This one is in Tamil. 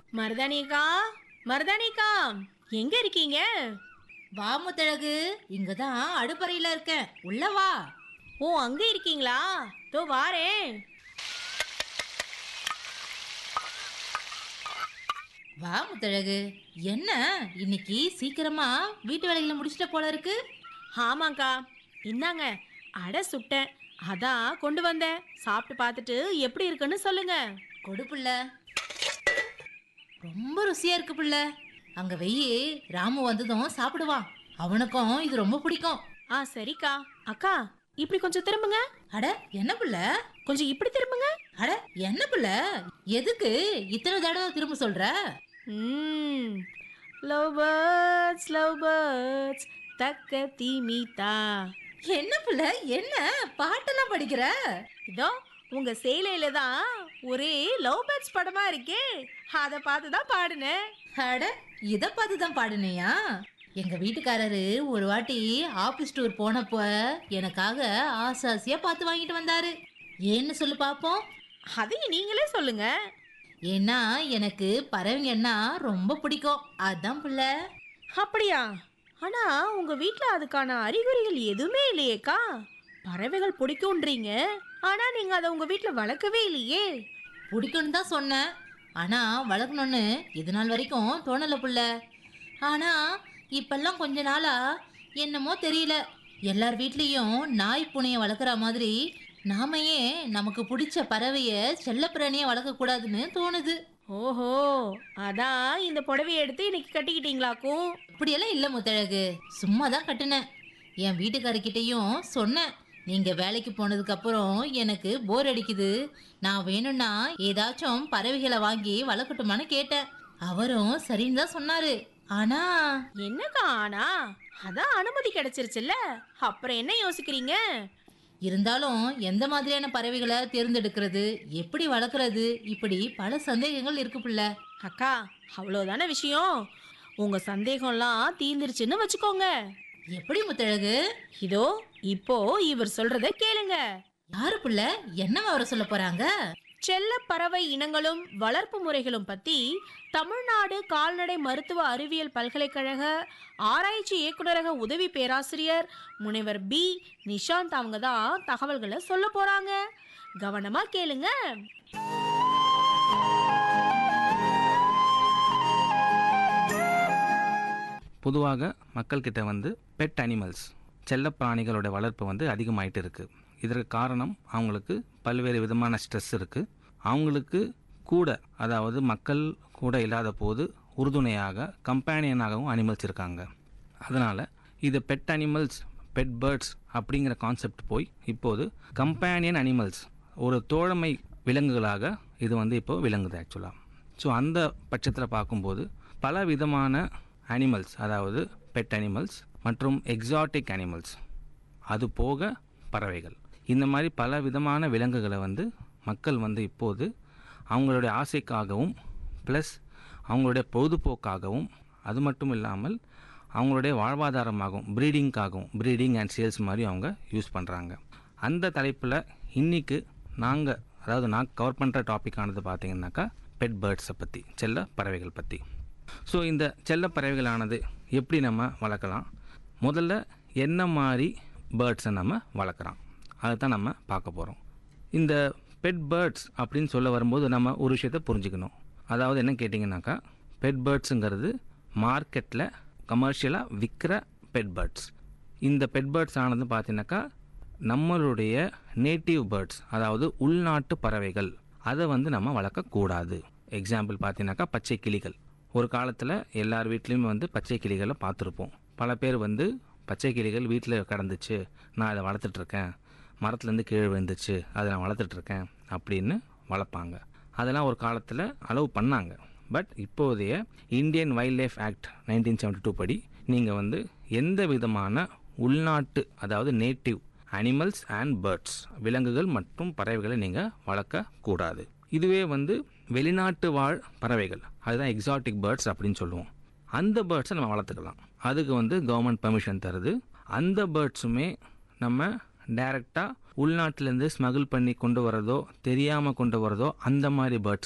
மருதானிக்கா மருதானிக்கா எங்க இருக்கீங்க வா முத்தழகு இங்கதான் அடுப்பறையில இருக்கேன் உள்ள வா ஓ அங்க இருக்கீங்களா தோ வாரேன் வா முத்தழகு என்ன இன்னைக்கு சீக்கிரமா வீட்டு வேலைகளை முடிச்சிட்ட போல இருக்கு ஆமாக்கா இந்தாங்க அடை சுட்டேன் அதான் கொண்டு வந்தேன் சாப்பிட்டு பார்த்துட்டு எப்படி இருக்குன்னு சொல்லுங்க கொடு புள்ள ரொம்ப ருசியா இருக்கு புள்ள அங்க வெயி ராமு வந்ததும் சாப்பிடுவான் அவனுக்கும் இது ரொம்ப பிடிக்கும் ஆ சரிக்கா அக்கா இப்படி கொஞ்சம் திரும்புங்க அட என்ன புள்ள கொஞ்சம் இப்படி திரும்புங்க அட என்ன புள்ள எதுக்கு இத்தனை தடவை திரும்ப சொல்ற ம் லவ் பேர்ட்ஸ் லவ் பேர்ட்ஸ் தக்க தீமிதா என்ன புள்ள என்ன பாட்டெல்லாம் படிக்கிற இதோ உங்க சேலையில தான் ஒரே லவ் பேர்ட்ஸ் படமா இருக்கே அதை பார்த்து தான் பாடுனேன் அட இத பார்த்து தான் பாடுனியா எங்க வீட்டுக்காரரு ஒரு வாட்டி ஆபீஸ் டூர் போனப்போ எனக்காக ஆசை ஆசையா பார்த்து வாங்கிட்டு வந்தாரு ஏன்னு சொல்லு பாப்போம் அதையும் நீங்களே சொல்லுங்க ஏன்னா எனக்கு பறவைங்கன்னா ரொம்ப பிடிக்கும் அதான் புள்ள அப்படியா ஆனா உங்க வீட்ல அதுக்கான அறிகுறிகள் எதுவுமே இல்லையேக்கா பறவைகள் பிடிக்கும்ன்றீங்க ஆனா நீங்க அதை உங்க வீட்ல வளர்க்கவே இல்லையே பிடிக்கும்னு தான் சொன்னேன் ஆனா வளர்க்கணும்னு இது நாள் வரைக்கும் தோணல புள்ள ஆனா இப்பெல்லாம் கொஞ்ச நாளா என்னமோ தெரியல எல்லார் வீட்லேயும் நாய் பூனையை வளர்க்குற மாதிரி நாம ஏன் நமக்கு பிடிச்ச பறவைய செல்லப்பிராணியை வளர்க்கக்கூடாதுன்னு தோணுது ஓஹோ அதான் இந்த புடவைய எடுத்து இன்னைக்கு கட்டிக்கிட்டீங்களாக்கும் அப்படியெல்லாம் இல்லை முத்தழகு சும்மா தான் கட்டினேன் என் வீட்டுக்காரர்கிட்டயும் சொன்னேன் நீங்க வேலைக்கு போனதுக்கு அப்புறம் எனக்கு போர் அடிக்குது நான் வேணும்னா ஏதாச்சும் பறவைகளை வாங்கி வளர்க்கட்டுமான்னு கேட்டேன் அவரும் சரின்னு தான் சொன்னாரு ஆனா என்னக்கா ஆனா அதான் அனுமதி கிடைச்சிருச்சுல்ல அப்புறம் என்ன யோசிக்கிறீங்க இருந்தாலும் எந்த மாதிரியான பறவைகளை தேர்ந்தெடுக்கிறது எப்படி வளர்க்குறது இப்படி பல சந்தேகங்கள் இருக்கு புள்ள அக்கா அவ்வளோதானே விஷயம் உங்க சந்தேகம்லாம் தீந்துருச்சுன்னு வச்சுக்கோங்க எப்படி முத்தழகு இதோ இப்போ இவர் சொல்றத கேளுங்க யாரு புள்ள என்ன வர சொல்ல போறாங்க செல்ல பறவை இனங்களும் வளர்ப்பு முறைகளும் பத்தி தமிழ்நாடு கால்நடை மருத்துவ அறிவியல் பல்கலைக்கழக ஆராய்ச்சி இயக்குநரக உதவி பேராசிரியர் முனைவர் பி நிஷாந்த் அவங்க தான் தகவல்களை சொல்ல போறாங்க கவனமா கேளுங்க பொதுவாக மக்கள்கிட்ட வந்து பெட் அனிமல்ஸ் செல்லப் பிராணிகளோட வளர்ப்பு வந்து அதிகமாயிட்டு இருக்கு இதற்கு காரணம் அவங்களுக்கு பல்வேறு விதமான ஸ்ட்ரெஸ் இருக்குது அவங்களுக்கு கூட அதாவது மக்கள் கூட இல்லாத போது உறுதுணையாக கம்பேனியனாகவும் அனிமல்ஸ் இருக்காங்க அதனால் இது பெட் அனிமல்ஸ் பெட் பேர்ட்ஸ் அப்படிங்கிற கான்செப்ட் போய் இப்போது கம்பேனியன் அனிமல்ஸ் ஒரு தோழமை விலங்குகளாக இது வந்து இப்போ விளங்குது ஆக்சுவலாக ஸோ அந்த பட்சத்தில் பார்க்கும்போது பல விதமான அனிமல்ஸ் அதாவது பெட் அனிமல்ஸ் மற்றும் எக்ஸாட்டிக் அனிமல்ஸ் அது போக பறவைகள் இந்த மாதிரி பல விதமான விலங்குகளை வந்து மக்கள் வந்து இப்போது அவங்களுடைய ஆசைக்காகவும் ப்ளஸ் அவங்களுடைய பொழுதுபோக்காகவும் அது மட்டும் இல்லாமல் அவங்களுடைய வாழ்வாதாரமாகவும் ப்ரீடிங்காகவும் ப்ரீடிங் அண்ட் சேல்ஸ் மாதிரி அவங்க யூஸ் பண்ணுறாங்க அந்த தலைப்பில் இன்றைக்கு நாங்கள் அதாவது நான் கவர் பண்ணுற டாபிக் பார்த்தீங்கன்னாக்கா பெட் பேர்ட்ஸை பற்றி செல்ல பறவைகள் பற்றி ஸோ இந்த செல்ல பறவைகளானது எப்படி நம்ம வளர்க்கலாம் முதல்ல என்ன மாதிரி பேர்ட்ஸை நம்ம வளர்க்குறோம் அதை தான் நம்ம பார்க்க போகிறோம் இந்த பெட் பேர்ட்ஸ் அப்படின்னு சொல்ல வரும்போது நம்ம ஒரு விஷயத்தை புரிஞ்சுக்கணும் அதாவது என்ன கேட்டிங்கனாக்கா பெட் பேர்ட்ஸுங்கிறது மார்க்கெட்டில் கமர்ஷியலாக விற்கிற பெட் பேர்ட்ஸ் இந்த பெட் பேர்ட்ஸ் ஆனது பார்த்தீங்கன்னாக்கா நம்மளுடைய நேட்டிவ் பேர்ட்ஸ் அதாவது உள்நாட்டு பறவைகள் அதை வந்து நம்ம வளர்க்கக்கூடாது எக்ஸாம்பிள் பார்த்தீங்கன்னாக்கா பச்சை கிளிகள் ஒரு காலத்தில் எல்லார் வீட்லேயுமே வந்து பச்சை கிளிகளை பார்த்துருப்போம் பல பேர் வந்து பச்சை கிளிகள் வீட்டில் கிடந்துச்சு நான் அதை வளர்த்துட்ருக்கேன் மரத்துலேருந்து கீழே விழுந்துச்சு அதை நான் வளர்த்துட்ருக்கேன் அப்படின்னு வளர்ப்பாங்க அதெல்லாம் ஒரு காலத்தில் அலோவ் பண்ணாங்க பட் இப்போதைய Indian wildlife act nineteen seventy two படி நீங்கள் வந்து எந்த விதமான உள்நாட்டு அதாவது நேட்டிவ் அனிமல்ஸ் அண்ட் பேர்ட்ஸ் விலங்குகள் மற்றும் பறவைகளை நீங்கள் வளர்க்கக்கூடாது இதுவே வந்து வெளிநாட்டு வாழ் பறவைகள் அதுதான் எக்ஸாட்டிக் பேர்ட்ஸ் அப்படின்னு சொல்லுவோம் அந்த பேர்ட்ஸை நம்ம வளர்த்துக்கலாம் அதுக்கு வந்து கவர்மெண்ட் பெர்மிஷன் தருது அந்த பேர்ட்ஸுமே நம்ம டைரெக்டாக உள்நாட்டிலேருந்து ஸ்மகிள் பண்ணி கொண்டு வரதோ தெரியாமல் கொண்டு வரதோ அந்த மாதிரி பேர்ட்ஸ்